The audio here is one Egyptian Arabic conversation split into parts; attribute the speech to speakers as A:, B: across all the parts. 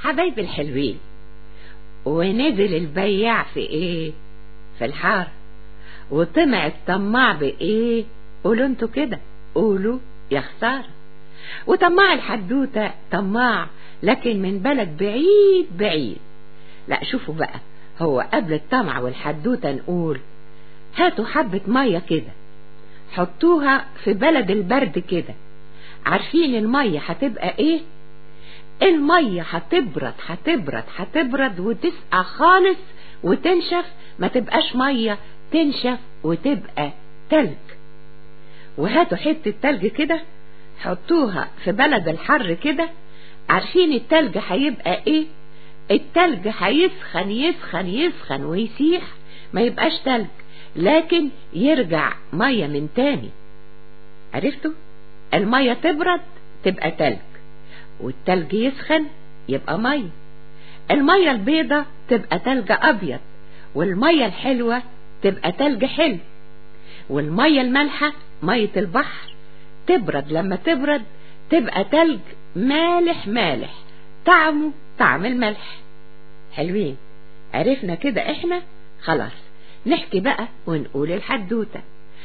A: حبايبي الحلوين ونزل البياع في ايه في الحار وطمع الطماع بايه قولوا انتوا كده قولوا يا خسارة وطماع الحدوتة طماع لكن من بلد بعيد بعيد لا شوفوا بقى هو قبل الطمع والحدوتة نقول هاتوا حبة مية كده حطوها في بلد البرد كده عارفين المية هتبقى ايه المية هتبرد هتبرد هتبرد وتسقع خالص وتنشف ما تبقاش مية تنشف وتبقى تلج وهاتوا حتة تلج كده حطوها في بلد الحر كده عارفين التلج هيبقى ايه التلج هيسخن يسخن يسخن ويسيح ما يبقاش تلج لكن يرجع مية من تاني عرفتوا المية تبرد تبقى تلج والتلج يسخن يبقى مية المية البيضة تبقى تلج أبيض والمية الحلوة تبقى تلج حلو والمية المالحة مية البحر تبرد لما تبرد تبقى تلج مالح مالح طعمه طعم الملح حلوين عرفنا كده احنا خلاص نحكي بقى ونقول الحدوتة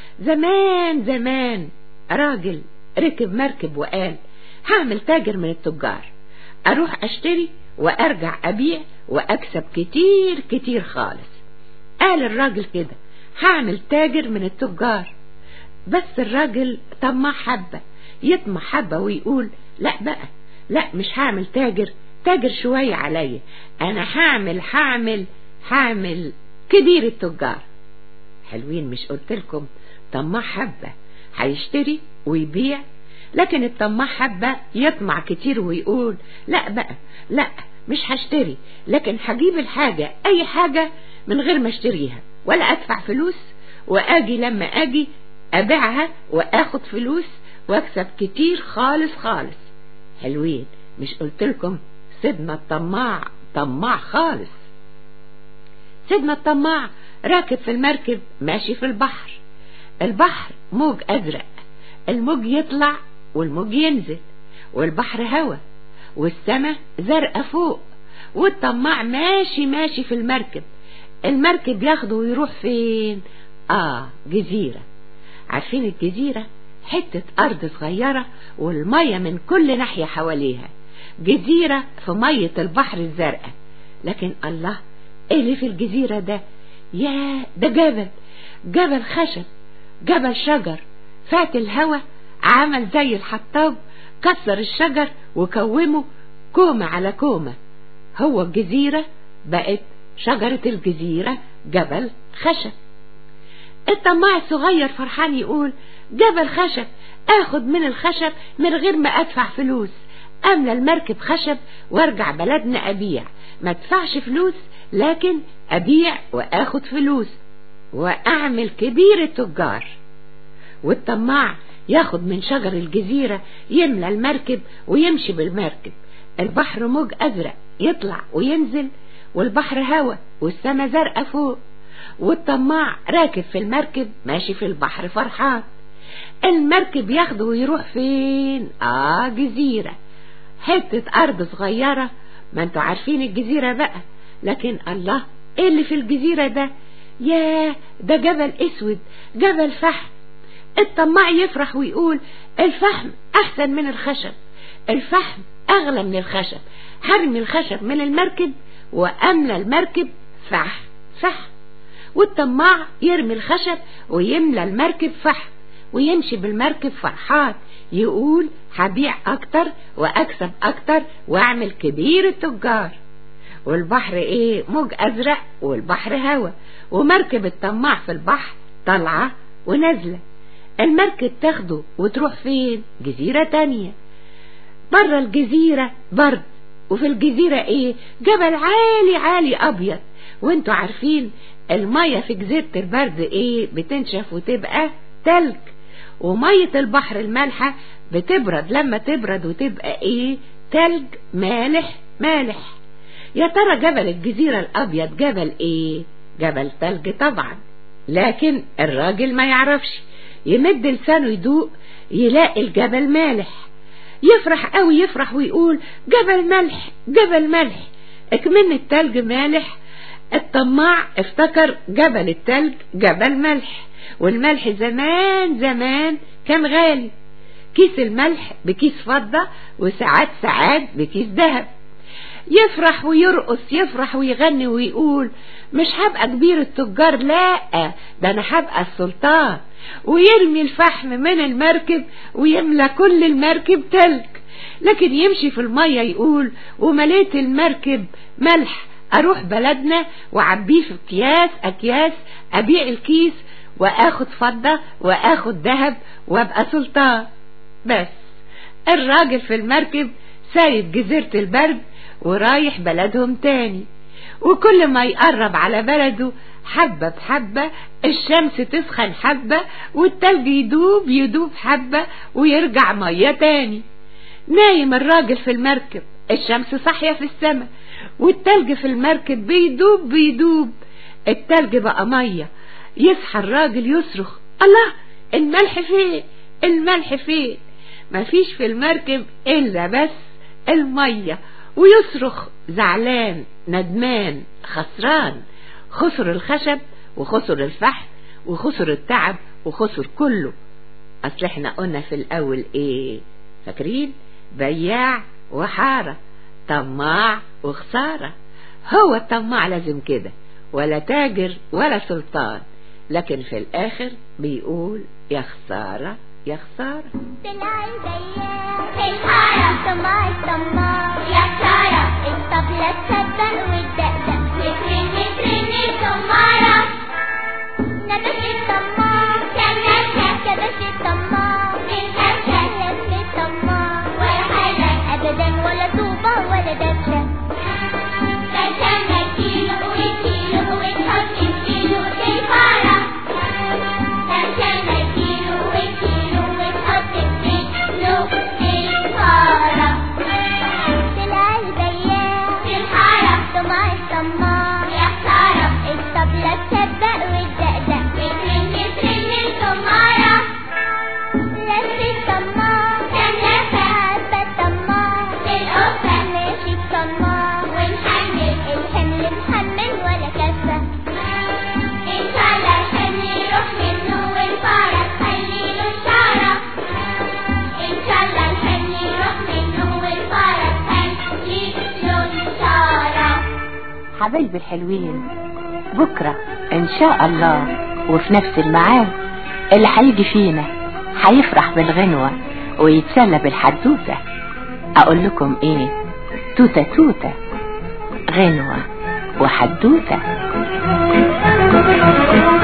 A: زمان زمان راجل ركب مركب وقال هعمل تاجر من التجار اروح اشتري وارجع ابيع واكسب كتير كتير خالص قال الراجل كده هعمل تاجر من التجار بس الراجل طمع حبة يطمع حبة ويقول لا بقى لا مش هعمل تاجر تاجر شوية عليا انا هعمل هعمل هعمل كبير التجار حلوين مش قلت لكم طماع حبة هيشتري ويبيع لكن الطماع حبة يطمع كتير ويقول لا بقى لا مش هشتري لكن هجيب الحاجة اي حاجة من غير ما اشتريها ولا ادفع فلوس واجي لما اجي ابيعها واخد فلوس واكسب كتير خالص خالص حلوين مش قلت لكم سيدنا الطماع طماع خالص سيدنا الطماع راكب في المركب ماشي في البحر البحر موج ازرق الموج يطلع والموج ينزل والبحر هوا والسماء زرقاء فوق والطماع ماشي ماشي في المركب المركب ياخده ويروح فين اه جزيرة عارفين الجزيرة حتة أرض صغيرة والمية من كل ناحية حواليها جزيرة في مية البحر الزرقاء لكن الله ايه اللي في الجزيرة ده يا ده جبل جبل خشب جبل شجر فات الهوا عمل زي الحطاب كسر الشجر وكومه كومة على كومة هو الجزيرة بقت شجرة الجزيرة جبل خشب الطماع الصغير فرحان يقول جبل خشب اخد من الخشب من غير ما ادفع فلوس املى المركب خشب وارجع بلدنا ابيع ما ادفعش فلوس لكن ابيع واخد فلوس واعمل كبير التجار والطماع ياخد من شجر الجزيرة يملى المركب ويمشي بالمركب البحر موج ازرق يطلع وينزل والبحر هوا والسما زرقاء فوق والطماع راكب في المركب ماشي في البحر فرحان المركب ياخده ويروح فين اه جزيرة حتة ارض صغيرة ما انتوا عارفين الجزيرة بقى لكن الله ايه اللي في الجزيرة ده ياه ده جبل اسود جبل فحم الطماع يفرح ويقول الفحم احسن من الخشب الفحم اغلى من الخشب هرمي الخشب من المركب واملى المركب فحم فحم والطماع يرمي الخشب ويملى المركب فحم ويمشي بالمركب فرحان يقول هبيع اكتر واكسب اكتر واعمل كبير التجار والبحر ايه موج ازرق والبحر هوا ومركب الطماع في البحر طالعة ونازلة المركب تاخده وتروح فين جزيرة تانية بره الجزيرة برد وفي الجزيرة ايه جبل عالي عالي ابيض وانتوا عارفين المية في جزيرة البرد ايه بتنشف وتبقى تلج ومية البحر المالحة بتبرد لما تبرد وتبقى ايه تلج مالح مالح يا ترى جبل الجزيرة الابيض جبل ايه جبل تلج طبعا لكن الراجل ما يعرفش يمد لسانه يدوق يلاقي الجبل مالح يفرح قوي يفرح ويقول جبل ملح جبل ملح اكمن التلج مالح الطماع افتكر جبل التلج جبل ملح والملح زمان زمان كان غالي كيس الملح بكيس فضة وساعات ساعات بكيس ذهب يفرح ويرقص يفرح ويغني ويقول مش هبقى كبير التجار لا ده انا هبقى السلطان ويرمي الفحم من المركب ويملى كل المركب تلج لكن يمشي في المية يقول ومليت المركب ملح اروح بلدنا وعبيه في اكياس اكياس ابيع الكيس واخد فضة واخد ذهب وابقى سلطان بس الراجل في المركب سايب جزيرة البرد ورايح بلدهم تاني وكل ما يقرب على بلده حبة بحبة الشمس تسخن حبة والتلج يدوب يدوب حبة ويرجع مية تاني نايم الراجل في المركب الشمس صاحية في السماء والتلج في المركب بيدوب بيدوب التلج بقى مية يصحى الراجل يصرخ الله الملح فين الملح فين مفيش في المركب إلا بس المية ويصرخ زعلان ندمان خسران خسر الخشب وخسر الفحم وخسر التعب وخسر كله اصل احنا قلنا في الاول ايه فاكرين بياع وحارة طماع وخسارة هو الطماع لازم كده ولا تاجر ولا سلطان لكن في الاخر بيقول يا خسارة يا خسارة
B: طلع البياع في الحارة طماع الطماع يا خسارة الطبلة تصدق والدقدق وترن ترن الطمارة نبش الطماع كان نشا كبش الطماع من هشة لف الطماع ولا حاجة أبدا ولا طوبة ولا دبشة كان كيلو وكيلو وتحط الكيلو في الحارة كان كيلو وكيلو وتحط الكيلو في الحارة طلع البياع في الحارة طمع الطماع يا خسارة الطبلة تصدق والدقدق وترن ترن الطمارة لف الطماع كان لفة هبة الطماع في القفة ماشي الطماع ونحمل الحمل محمل ولا كفة إن شاء الله الحمل يروح منه والفارة تخلي له إشارة إن شاء الله الحمل يروح منه والفارة تخلي له إشارة
A: حبايبي الحلوين بكرة إن شاء الله وفي نفس الميعاد اللي هيجي فينا هيفرح بالغنوة ويتسلى بالحدوتة أقول لكم إيه توتة توتة غنوة وحدوتة